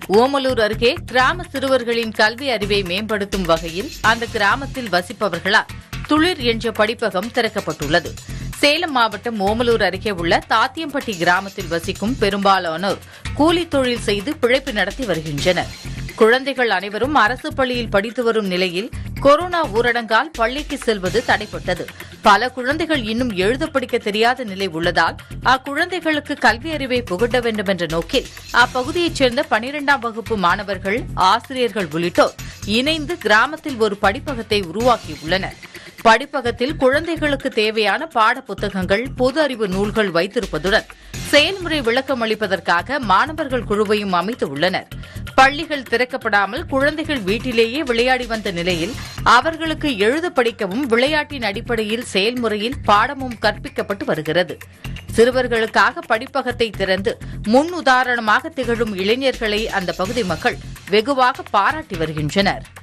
ஓமலூர் அருகே கிராம சிறுவர்களின் கல்வி அறிவை மேம்படுத்தும் வகையில் அந்த கிராமத்தில் வசிப்பவர்களால் துளிர் என்ற படிப்பகம் திறக்கப்பட்டுள்ளது சேலம் மாவட்டம் ஓமலூர் அருகே உள்ள தாத்தியம்பட்டி கிராமத்தில் வசிக்கும் பெரும்பாலானோர் கூலித் தொழில் செய்து பிழைப்பு நடத்தி வருகின்றனர் குழந்தைகள் அனைவரும் அரசு பள்ளியில் படித்து வரும் நிலையில் கொரோனா ஊரடங்கால் பள்ளிக்கு செல்வது தடைப்பட்டது பல குழந்தைகள் இன்னும் எழுத படிக்க தெரியாத நிலை உள்ளதால் அக்குழந்தைகளுக்கு கல்வி அறிவை புகட்ட வேண்டும் என்ற நோக்கில் அப்பகுதியைச் சேர்ந்த பனிரெண்டாம் வகுப்பு மாணவர்கள் ஆசிரியர்கள் உள்ளிட்டோர் இணைந்து கிராமத்தில் ஒரு படிப்பகத்தை உருவாக்கியுள்ளனர் படிப்பகத்தில் குழந்தைகளுக்கு தேவையான பாட புத்தகங்கள் பொது அறிவு நூல்கள் வைத்திருப்பதுடன் செயல்முறை விளக்கம் அளிப்பதற்காக மாணவர்கள் குழுவையும் அமைத்துள்ளனர் பள்ளிகள் திறக்கப்படாமல் குழந்தைகள் வீட்டிலேயே விளையாடி வந்த நிலையில் அவர்களுக்கு எழுத படிக்கவும் விளையாட்டின் அடிப்படையில் செயல்முறையில் பாடமும் கற்பிக்கப்பட்டு வருகிறது சிறுவர்களுக்காக படிப்பகத்தை திறந்து முன் உதாரணமாக திகழும் இளைஞர்களை அந்த பகுதி மக்கள் வெகுவாக பாராட்டி வருகின்றனர்